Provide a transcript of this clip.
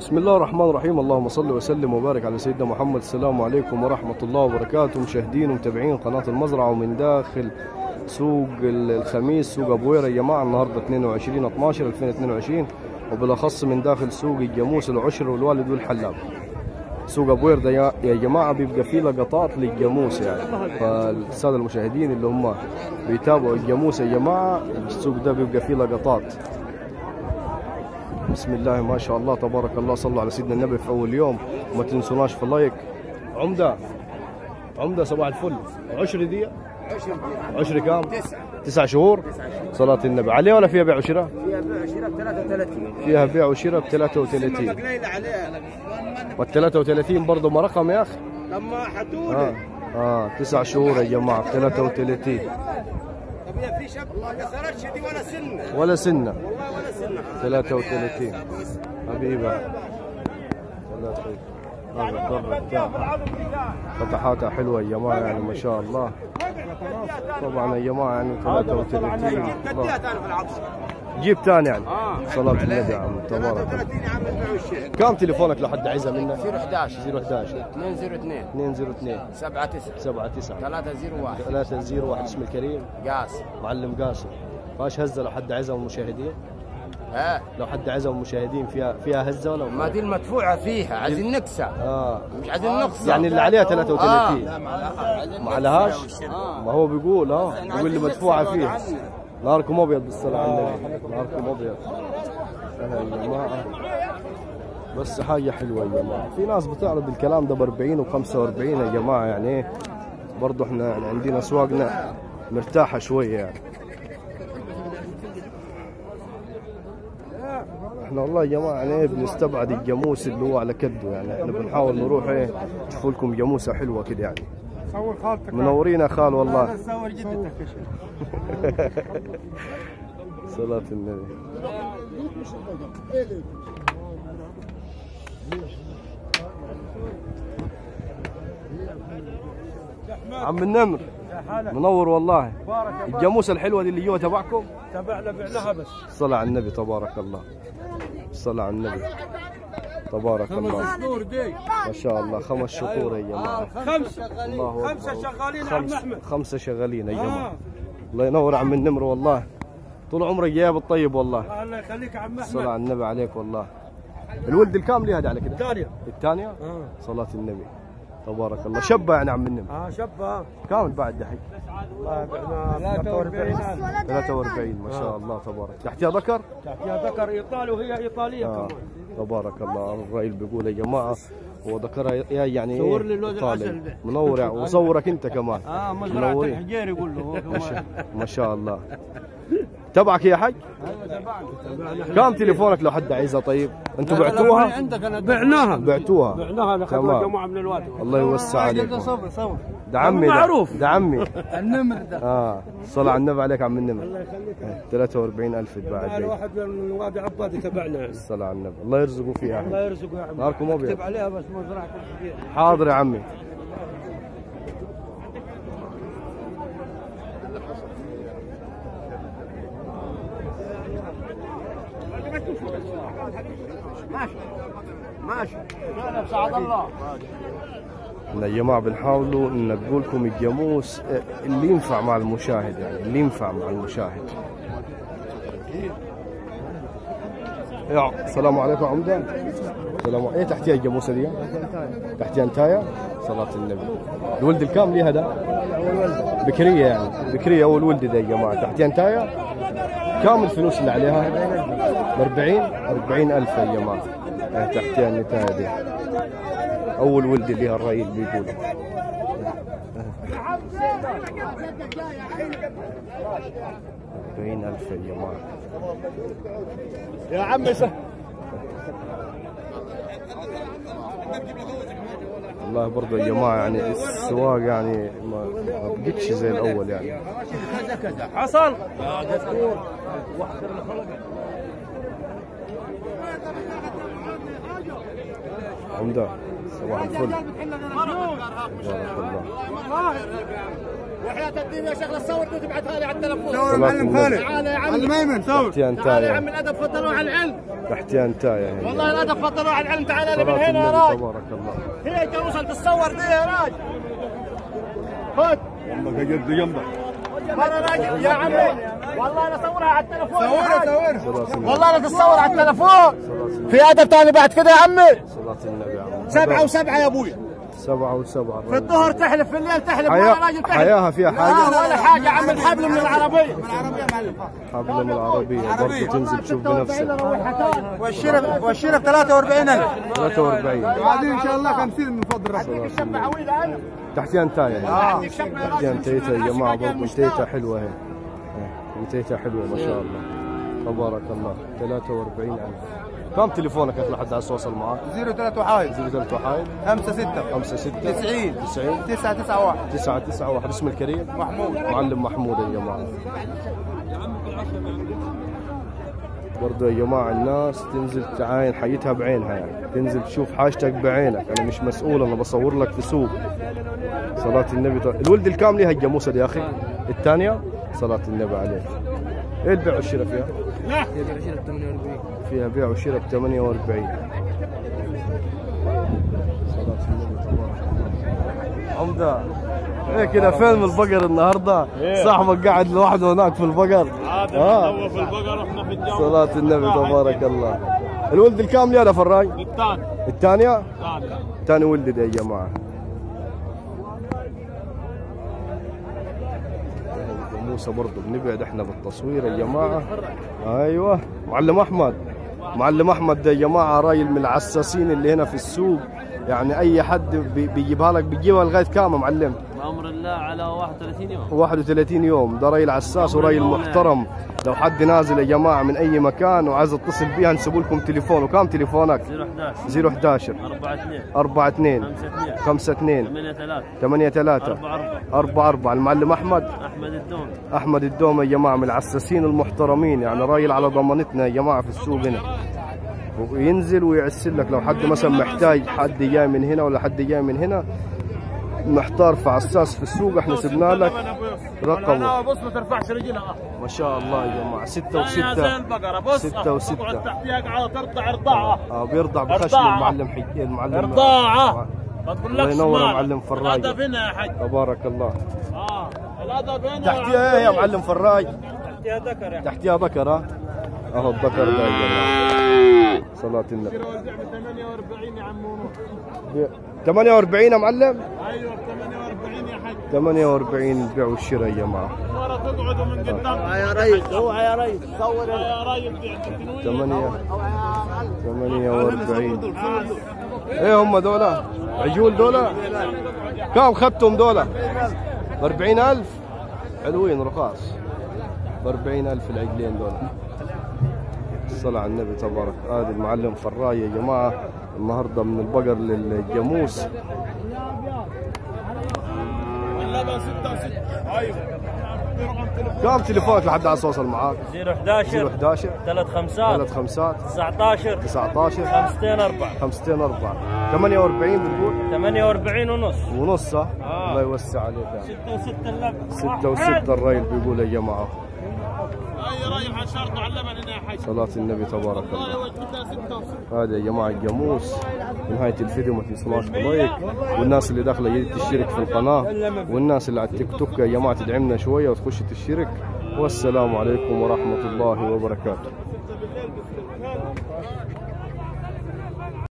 بسم الله الرحمن الرحيم اللهم صل وسلم وبارك على سيدنا محمد السلام عليكم ورحمة الله وبركاته مشاهدين ومتابعين قناة المزرعة ومن داخل سوق الخميس سوق ابو هريره يا جماعه النهارده 22 12 2022 وبالاخص من داخل سوق الجاموس العشر والوالد والحلاب سوق ابو هريره يا يا جماعه بيبقى فيه لقطات للجاموس يعني فالساده المشاهدين اللي هم بيتابعوا الجاموس يا جماعه السوق ده بيبقى فيه لقطات بسم الله ما شاء الله تبارك الله صلوا على سيدنا النبي في اول يوم وما تنسوناش في اللايك عمده عمده صباح الفل عشر دي عشر كام؟ تسع شهور صلاة النبي عليه ولا فيها بيع وشراء؟ فيها بيع وشراء ب 33 فيها بيع وشراء ب 33 قليله عليها وال 33 برضه ما رقم يا اخي لما حدود اه اه تسع شهور يا جماعه ب 33 طب هي في شب ما كسرتش دي ولا سنه ولا سنه والله ولا سنه 33 حبيبه 30 هذا الضرب بتاعها فتحاتها حلوه يا جماعه يعني ما شاء الله طبعا يا جماعه يعني 33 كديت انا في العطش جيب تاني يعني اه صلاة النبي يا عم تبارك الله 33 يا عم البيع والشراء كم تليفونك لو حد عايزها منك؟ 011 011 202 202 79 79 301 301 اسم الكريم قاس معلم قاسم فاش هزه لو حد عايزها من المشاهدين ها لو حد عايزها من المشاهدين فيها فيها هزه ولا ما دي المدفوعه فيها عايزين نكسه اه مش عايزين نقصه يعني اللي عليها 33 آه. ما عليهاش ما هو بيقول اه بيقول لي مدفوعه فيها نهاركم ابيض بالصلاه على النبي نهاركم ابيض آه يا جماعه بس حاجه حلوه يا جماعه في ناس بتعرض الكلام ده ب 40 و 45 يا جماعه يعني ايه برضه احنا يعني عندنا اسواقنا مرتاحه شويه يعني احنا والله يا جماعه يعني ايه بنستبعد الجاموس اللي هو على كده يعني احنا بنحاول نروح ايه نشوف لكم جاموسه حلوه كده يعني صور خالتك منورين يا خال والله صور جدتك صلاة النبي عم النمر منور والله الجاموسه الحلوه دي اللي جوا تبعكم تبعنا بعناها بس الصلاة على النبي تبارك الله الصلاة على النبي تبارك الله شهور دي ما شاء الله خمس شهور يا جماعة خمسه الله خمسه أكبر. شغالين عم خمس احمد خمسة شغالين يا جماعة آه. الله ينور عم النمر والله طول عمرك جايب الطيب والله الله يخليك يا عم الصلاة احمد على النبي عليك والله الولد الكام ليه هذا على كده ثانيه الثانية اه صلاة النبي تبارك الله شبه يعني عم النمر اه شبه كامل بعد دحين والله بعنا 43 43 ما شاء الله تبارك تحتها ذكر يا ذكر ايطالي وهي ايطاليه آه. كمان تبارك الله الرأي اللي بيقول يا جماعة هو ذكرها يا يعني صور إيه؟ لي اللوز إيطالي. العسل ده. منور يعني وصورك انت كمان اه مزرعه منورين. الحجير يقول له هو ما شاء, كمان ما شاء الله تبعك يا حاج كم تليفونك لو حد عايزها طيب انتوا بعتوها عندك انا بعناها بعتوها بعناها لاخذوها تمام. جماعه من الواد الله يوسع عليكم صور صور ده عمي ده معروف. ده عمي النمر ده اه صلى على النبي عليك عم النمر الله يخليك 43000 يتباع هذا الجاي واحد من وادي عبادي تبعنا الصلاة على النبي الله يرزقوا فيها الله يرزقه يا عم نهاركم أبيض. اكتب عليها بس مزرعه الحجير حاضر يا عمي ماشي ماشي لا سعد الله احنا يا جماعه بنحاولوا ان نقول لكم الجاموس اه، اللي ينفع مع المشاهد يعني اللي ينفع مع المشاهد يا السلام عليكم عمده السلام ايه تحتيها الجاموسه دي تحتيها انتايه صلاة النبي الولد الكام ليه هذا بكريه يعني بكريه اول ولد ده يا جماعه تحتيها انتايه كام الفلوس اللي عليها 40 40 الف يا جماعه اه، تحتيها النتايه دي اول ولد ليها الرأي بيقول أربعين ألف يا جماعة يا عمي سه والله برضه يا جماعة يعني السواق يعني ما ما بقتش زي الأول يعني كذا كذا حصل عمدة صباح الفل بارك الله وحياة الدين يا شيخ لا تصور دي تبعتها لي على التلفون صلاة النبي. تعال يا عم الميمن صور تحتيان تعال يا عم تاية الادب فضلوا على العلم تحتيان تاية والله الادب فضلوا على العلم تعال لي من صلاة هنا يا النبي راجل تبارك الله هي توصل تتصور دي يا راجل خد والله جد جنبك مرة راجل يا عمي والله انا اصورها على التلفون يا صورها راجل. صورها صلاة النبي والله انا تتصور على التلفون صلاة النبي في ادب تاني بعد كده يا عمي صلاة النبي يا عم سبعة وسبعة يا ابوي سبعة وسبعة في الظهر تحلف في الليل تحلف حياة ولا راجل تحلف حياها فيها لا حاجة ولا حاجة يا عم الحبل من العربية حبل من العربية برضه تنزل تشوف بنفسك والشرب والشرب 43000 43 بعدين ان شاء الله 50 من فضل ربك الشاب عويلة انا تحتيان تاية عندك شاب يا راجل تحتيان تيتا يا جماعة برضه مشتاق. تيتا حلوة هي تيتا حلوة ما شاء الله تبارك الله 43 ألف كم تليفونك يا أخي لحد عايز توصل معاك؟ 03 وحايد 03 وحايد 5 6 5 6 90 90 9 9 1 9 9 1 اسم الكريم محمود معلم محمود يا جماعة برضه يا جماعة الناس تنزل تعاين حيتها بعينها يعني تنزل تشوف حاجتك بعينك أنا مش مسؤول أنا بصور لك في سوق صلاة النبي طيب. الولد الكامل هي الجاموسة دي يا أخي الثانية صلاة النبي عليه إيه البيع والشراء فيها؟ فيها بيع وشراء ب 48 صلاة النبي تبارك الله عمدة ايه كده فيلم البقر النهارده صاحبك قاعد لوحده هناك في البقر اه في البقر واحنا في الجو صلاة النبي تبارك الله الولد الكامل يا فراي الثاني الثانية الثاني ثاني ولد ده يا جماعة موسى برضه بنبعد احنا بالتصوير يا جماعة ايوه معلم احمد معلم احمد ده يا جماعة راجل من العساسين اللي هنا في السوق يعني اي حد بي- بيجيبها لك بيجيبها لغاية كام يا معلم بامر الله على 31 يوم 31 يوم ده راجل عساس وراجل محترم لو حد نازل يا جماعة من أي مكان وعايز اتصل بيها نسيبوا لكم تليفون وكم تليفونك 011 011 4 2 4 2 5 2 5 2 8 3 8 3 4 4 4 4 المعلم أحمد احمد الدون أحمد الدوم يا جماعة من العساسين المحترمين يعني راجل على ضمانتنا يا جماعة في السوق هنا وينزل ويعسل لك لو حد مثلا محتاج حد جاي من هنا ولا حد جاي من هنا محتار في عساس في السوق احنا سبنا لك رقمه بص ما ترفعش رجلها ما شاء الله يا جماعة ستة يا زي وستة البقره بص ستة وستة. تقعد تحتيها قاعده ترضع رضاعه اه بيرضع بخشم رضاعة. المعلم حي المعلم رضاعه ما تقول الله لك ينور يا معلم فراج. الادب هنا يا حاج تبارك الله اه الادب هنا تحتيها ايه يا معلم فراج تحتيها ذكر يا حاج تحتيها ذكر ها اهو الذكر ده يا جماعة صلاة النبي وزع ب 48 يا عم ونور 48 يا معلم ايوه ب 48 يا حاج 48 البيع والشراء يا جماعة ورا تقعدوا من قدام يا ريس اوعى يا ريس صور يا راجل بيعطيك 8 48 ايه هم دولة عجول دولة كم خدتم دولة ب 40000 حلوين رخاص ب 40000 العجلين دولة الصلاة على النبي تبارك هذا المعلم فراي يا جماعة النهاردة من البقر للجاموس اللبن 6 6 ايوه برقم تليفون كم تليفونك لحد عايز اوصل معاك 011 011 ثلاث خمسات ثلاث خمسات 19 19 خمستين أربعة خمستين أربعة 48 بتقول 48 ونص ونص صح؟ آه. الله يوسع عليك يعني. ستة وستة اللبن ستة وستة الراجل بيقول يا جماعة أي راجل حشرته على اللبن هنا يا حاج صلاة النبي تبارك الله والله وجبتها ستة وستة هذا يا جماعة الجاموس نهاية الفيديو ما تنسوناش لايك والناس اللي داخلة جديد تشترك في القناة والناس اللي على التيك توك يا جماعة تدعمنا شوية وتخش تشترك والسلام عليكم ورحمة الله وبركاته